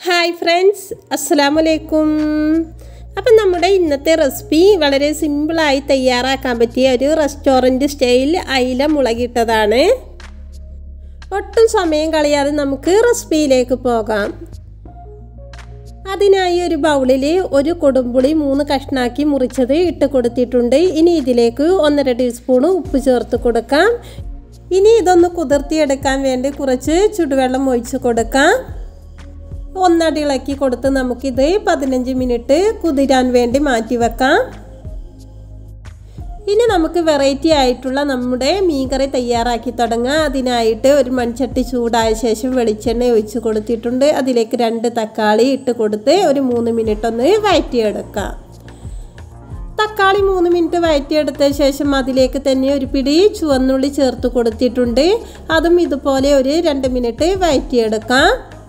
hi friends അസ്സലാമു അലൈക്കും അപ്പം നമ്മുടെ ഇന്നത്തെ റെസിപ്പി വളരെ സിമ്പിളായി തയ്യാറാക്കാൻ പറ്റിയ ഒരു റെസ്റ്റോറൻറ്റ് സ്റ്റൈൽ അയില മുളകിട്ടതാണ് ഒട്ടും സമയം കളയാതെ നമുക്ക് റെസിപ്പിയിലേക്ക് പോകാം അതിനായി ഒരു ബൗളിൽ ഒരു കൊടുമ്പുളി മൂന്ന് കഷ്ണാക്കി മുറിച്ചത് ഇട്ട് കൊടുത്തിട്ടുണ്ട് ഇനി ഇതിലേക്ക് ഒന്നര ടീസ്പൂൺ ഉപ്പ് ചേർത്ത് കൊടുക്കാം ഇനി ഇതൊന്ന് കുതിർത്തിയെടുക്കാൻ വേണ്ടി കുറച്ച് ചുടുവെള്ളം ഒഴിച്ച് കൊടുക്കാം ഒന്നടി ഇളക്കി കൊടുത്ത് നമുക്കിത് പതിനഞ്ച് മിനിറ്റ് കുതിരാൻ വേണ്ടി മാറ്റി വെക്കാം ഇനി നമുക്ക് വെറൈറ്റി ആയിട്ടുള്ള നമ്മുടെ മീൻകറി തയ്യാറാക്കി തുടങ്ങാം അതിനായിട്ട് ഒരു മൺചട്ടി ചൂടായ ശേഷം വെളിച്ചെണ്ണ ഒഴിച്ച് കൊടുത്തിട്ടുണ്ട് അതിലേക്ക് രണ്ട് തക്കാളി ഇട്ട് കൊടുത്ത് ഒരു മൂന്ന് മിനിറ്റ് ഒന്ന് വഴറ്റിയെടുക്കാം തക്കാളി മൂന്ന് മിനിറ്റ് വഴറ്റിയെടുത്ത ശേഷം അതിലേക്ക് തന്നെ ഒരു പിടി ചുവന്നുള്ളി ചേർത്ത് കൊടുത്തിട്ടുണ്ട് അതും ഇതുപോലെ ഒരു രണ്ട് മിനിറ്റ് വഴറ്റിയെടുക്കാം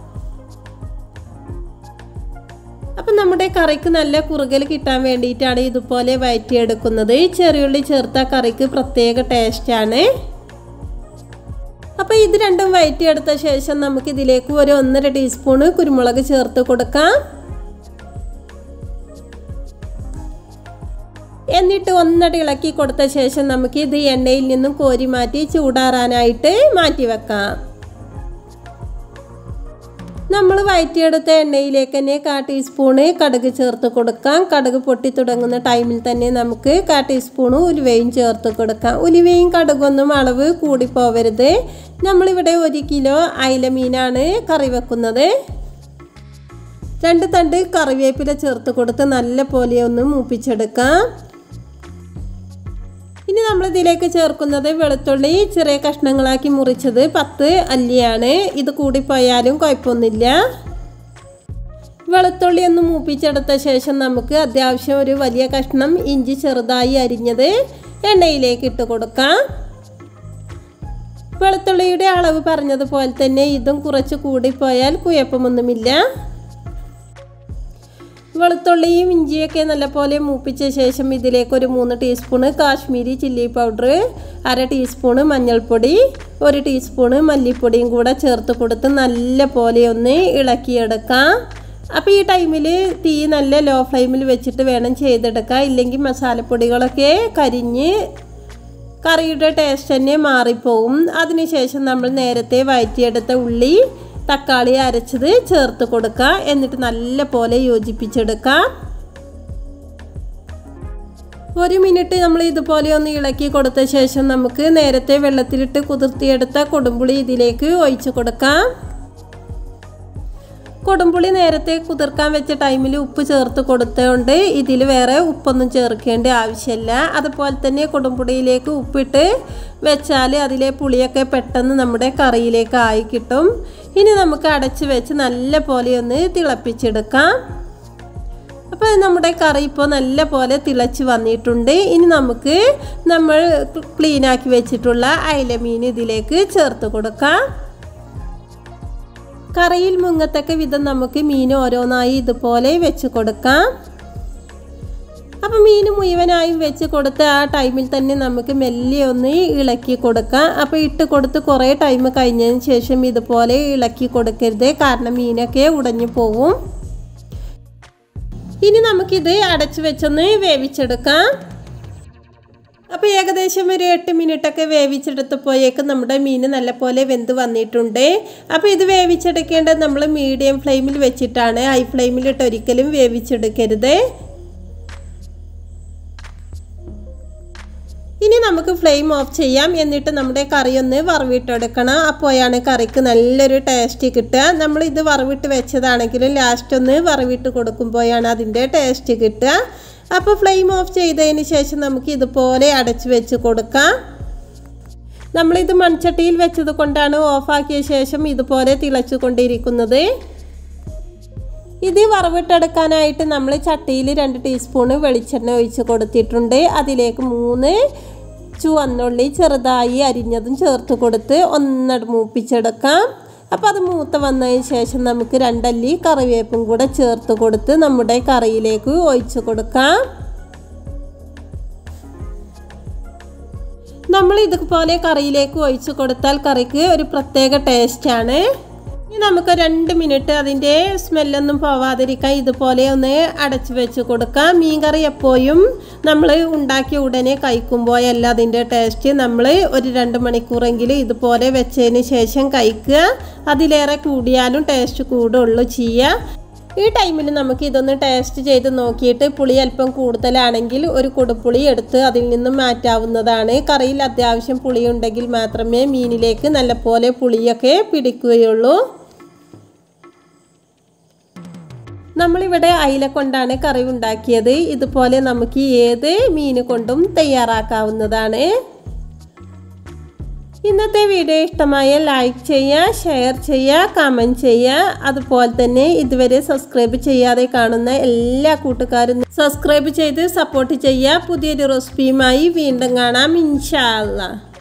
അപ്പം നമ്മുടെ കറിക്ക് നല്ല കുറുകൽ കിട്ടാൻ വേണ്ടിയിട്ടാണ് ഇതുപോലെ വയറ്റിയെടുക്കുന്നത് ചെറിയുള്ളി ചേർത്ത കറിക്ക് പ്രത്യേക ടേസ്റ്റാണ് അപ്പോൾ ഇത് രണ്ടും വയറ്റിയെടുത്ത ശേഷം നമുക്ക് ഇതിലേക്ക് ഒരു ഒന്നര ടീസ്പൂണ് കുരുമുളക് ചേർത്ത് കൊടുക്കാം എന്നിട്ട് ഒന്നടി ഇളക്കി കൊടുത്ത ശേഷം നമുക്ക് ഇത് എണ്ണയിൽ നിന്നും കോരി മാറ്റി ചൂടാറാനായിട്ട് മാറ്റി വെക്കാം നമ്മൾ വയറ്റിയെടുത്ത എണ്ണയിലേക്ക് തന്നെ കാ ടീസ്പൂണ് കടുക് ചേർത്ത് കൊടുക്കാം കടുക് പൊട്ടി തുടങ്ങുന്ന ടൈമിൽ തന്നെ നമുക്ക് കാ ടീസ്പൂണ് ഉലുവയും ചേർത്ത് കൊടുക്കാം ഉലുവയും കടുകൊന്നും അളവ് കൂടിപ്പോവരുത് നമ്മളിവിടെ ഒരു കിലോ അയില മീനാണ് കറി വെക്കുന്നത് രണ്ട് തണ്ട് കറിവേപ്പില ചേർത്ത് കൊടുത്ത് നല്ല പോലെ ഒന്ന് മൂപ്പിച്ചെടുക്കാം ഇനി നമ്മൾ ഇതിലേക്ക് ചേർക്കുന്നത് വെളുത്തുള്ളി ചെറിയ കഷ്ണങ്ങളാക്കി മുറിച്ചത് പത്ത് അല്ലിയാണ് ഇത് കൂടിപ്പോയാലും കുഴപ്പമൊന്നുമില്ല വെളുത്തുള്ളി ഒന്ന് മൂപ്പിച്ചെടുത്ത ശേഷം നമുക്ക് അത്യാവശ്യം ഒരു വലിയ കഷ്ണം ഇഞ്ചി ചെറുതായി അരിഞ്ഞത് എണ്ണയിലേക്ക് ഇട്ട് കൊടുക്കാം വെളുത്തുള്ളിയുടെ അളവ് പറഞ്ഞതുപോലെ തന്നെ ഇതും കുറച്ച് കൂടിപ്പോയാൽ കുഴപ്പമൊന്നുമില്ല വെളുത്തുള്ളിയും ഇഞ്ചിയൊക്കെ നല്ലപോലെ മൂപ്പിച്ച ശേഷം ഇതിലേക്ക് ഒരു മൂന്ന് ടീസ്പൂണ് കാശ്മീരി ചില്ലി പൗഡർ അര ടീസ്പൂണ് മഞ്ഞൾപ്പൊടി ഒരു ടീസ്പൂണ് മല്ലിപ്പൊടിയും കൂടെ ചേർത്ത് കൊടുത്ത് നല്ല പോലെ ഒന്ന് ഇളക്കിയെടുക്കാം അപ്പോൾ ഈ ടൈമിൽ തീ നല്ല ലോ ഫ്ലെയിമിൽ വെച്ചിട്ട് വേണം ചെയ്തെടുക്കുക ഇല്ലെങ്കിൽ മസാലപ്പൊടികളൊക്കെ കരിഞ്ഞ് കറിയുടെ ടേസ്റ്റ് തന്നെ മാറിപ്പോവും അതിനുശേഷം നമ്മൾ നേരത്തെ വഴറ്റിയെടുത്ത ഉള്ളി തക്കാളി അരച്ചത് ചേർത്ത് കൊടുക്കുക എന്നിട്ട് നല്ല പോലെ യോജിപ്പിച്ചെടുക്കാം ഒരു മിനിറ്റ് നമ്മൾ ഇതുപോലെ ഒന്ന് ഇളക്കി കൊടുത്ത ശേഷം നമുക്ക് നേരത്തെ വെള്ളത്തിലിട്ട് കുതിർത്തിയെടുത്ത കൊടുമ്പുളി ഇതിലേക്ക് ഒഴിച്ചു കൊടുക്കാം കൊടുമ്പുളി നേരത്തെ കുതിർക്കാൻ വെച്ച ടൈമിൽ ഉപ്പ് ചേർത്ത് കൊടുത്തതുകൊണ്ട് ഇതിൽ വേറെ ഉപ്പൊന്നും ചേർക്കേണ്ട ആവശ്യമില്ല അതുപോലെ തന്നെ കൊടുമ്പുളിയിലേക്ക് ഉപ്പിട്ട് വെച്ചാൽ അതിലെ പുളിയൊക്കെ പെട്ടെന്ന് നമ്മുടെ കറിയിലേക്ക് ആയി കിട്ടും ഇനി നമുക്ക് അടച്ച് വെച്ച് നല്ല പോലെ ഒന്ന് തിളപ്പിച്ചെടുക്കാം അപ്പോൾ നമ്മുടെ കറി ഇപ്പോൾ നല്ല പോലെ തിളച്ച് വന്നിട്ടുണ്ട് ഇനി നമുക്ക് നമ്മൾ ക്ലീനാക്കി വെച്ചിട്ടുള്ള അയലമീൻ ഇതിലേക്ക് ചേർത്ത് കൊടുക്കാം കറിയിൽ മുങ്ങത്തക്ക വിധം നമുക്ക് മീൻ ഓരോന്നായി ഇതുപോലെ വെച്ച് കൊടുക്കാം അപ്പം മീൻ മുഴുവനായും വെച്ച് കൊടുത്ത് ആ ടൈമിൽ തന്നെ നമുക്ക് മെല്ലെ ഒന്ന് ഇളക്കി കൊടുക്കാം അപ്പോൾ ഇട്ട് കൊടുത്ത് കുറേ ടൈം കഴിഞ്ഞതിന് ശേഷം ഇതുപോലെ ഇളക്കി കൊടുക്കരുത് കാരണം മീനൊക്കെ ഉടഞ്ഞു പോവും ഇനി നമുക്കിത് അടച്ചു വെച്ചൊന്ന് വേവിച്ചെടുക്കാം അപ്പോൾ ഏകദേശം ഒരു എട്ട് മിനിറ്റൊക്കെ വേവിച്ചെടുത്തപ്പോഴേക്കും നമ്മുടെ മീൻ നല്ലപോലെ വെന്ത് വന്നിട്ടുണ്ട് അപ്പോൾ ഇത് വേവിച്ചെടുക്കേണ്ടത് നമ്മൾ മീഡിയം ഫ്ലെയിമിൽ വെച്ചിട്ടാണ് ഹൈ ഫ്ലെയിമിലിട്ട് ഒരിക്കലും വേവിച്ചെടുക്കരുത് ഇനി നമുക്ക് ഫ്ലെയിം ഓഫ് ചെയ്യാം എന്നിട്ട് നമ്മുടെ കറി ഒന്ന് വറവിട്ടെടുക്കണം അപ്പോഴാണ് കറിക്ക് നല്ലൊരു ടേസ്റ്റ് കിട്ടുക നമ്മൾ ഇത് വറവിട്ട് വെച്ചതാണെങ്കിലും ലാസ്റ്റ് ഒന്ന് വറവിട്ട് കൊടുക്കുമ്പോഴാണ് അതിൻ്റെ ടേസ്റ്റ് കിട്ടുക അപ്പോൾ ഫ്ലെയിം ഓഫ് ചെയ്തതിന് ശേഷം നമുക്ക് ഇതുപോലെ അടച്ചു വെച്ച് കൊടുക്കാം നമ്മളിത് മൺചട്ടിയിൽ വെച്ചത് കൊണ്ടാണ് ഓഫാക്കിയ ശേഷം ഇതുപോലെ തിളച്ചു കൊണ്ടിരിക്കുന്നത് ഇത് വറവിട്ടെടുക്കാനായിട്ട് നമ്മൾ ചട്ടിയിൽ രണ്ട് ടീസ്പൂണ് വെളിച്ചെണ്ണ ഒഴിച്ച് കൊടുത്തിട്ടുണ്ട് അതിലേക്ക് മൂന്ന് ചുവന്നുള്ളി ചെറുതായി അരിഞ്ഞതും ചേർത്ത് കൊടുത്ത് ഒന്നട് മൂപ്പിച്ചെടുക്കാം അപ്പോൾ അത് മൂത്ത വന്നതിന് ശേഷം നമുക്ക് രണ്ടല്ലി കറിവേപ്പും കൂടെ ചേർത്ത് കൊടുത്ത് നമ്മുടെ കറിയിലേക്ക് ഒഴിച്ചു കൊടുക്കാം നമ്മൾ ഇതുപോലെ കറിയിലേക്ക് ഒഴിച്ചു കൊടുത്താൽ കറിക്ക് ഒരു പ്രത്യേക ടേസ്റ്റാണ് ഇനി നമുക്ക് രണ്ട് മിനിറ്റ് അതിൻ്റെ സ്മെല്ലൊന്നും പോവാതിരിക്കാൻ ഇതുപോലെ ഒന്ന് അടച്ചു വെച്ച് കൊടുക്കാം മീൻകറി എപ്പോഴും നമ്മൾ ഉണ്ടാക്കിയ ഉടനെ കഴിക്കുമ്പോഴല്ല അതിൻ്റെ ടേസ്റ്റ് നമ്മൾ ഒരു രണ്ട് മണിക്കൂറെങ്കിലും ഇതുപോലെ വെച്ചതിന് ശേഷം കഴിക്കുക അതിലേറെ കൂടിയാലും ടേസ്റ്റ് കൂടുള്ളൂ ചെയ്യുക ഈ ടൈമിൽ നമുക്ക് ഇതൊന്ന് ടേസ്റ്റ് ചെയ്ത് നോക്കിയിട്ട് പുളി അല്പം കൂടുതലാണെങ്കിൽ ഒരു കൊടുപ്പുളി എടുത്ത് അതിൽ നിന്ന് മാറ്റാവുന്നതാണ് കറിയിൽ അത്യാവശ്യം പുളി ഉണ്ടെങ്കിൽ മാത്രമേ മീനിലേക്ക് നല്ലപോലെ പുളിയൊക്കെ പിടിക്കുകയുള്ളൂ നമ്മളിവിടെ അയില കൊണ്ടാണ് കറി ഉണ്ടാക്കിയത് ഇതുപോലെ നമുക്ക് ഏത് മീൻ കൊണ്ടും തയ്യാറാക്കാവുന്നതാണ് ഇന്നത്തെ വീഡിയോ ഇഷ്ടമായ ലൈക്ക് ചെയ്യുക ഷെയർ ചെയ്യുക കമൻറ്റ് ചെയ്യുക അതുപോലെ തന്നെ ഇതുവരെ സബ്സ്ക്രൈബ് ചെയ്യാതെ കാണുന്ന എല്ലാ കൂട്ടുകാരും സബ്സ്ക്രൈബ് ചെയ്ത് സപ്പോർട്ട് ചെയ്യുക പുതിയൊരു റെസിപ്പിയുമായി വീണ്ടും കാണാം ഇൻഷാ അല്ലാ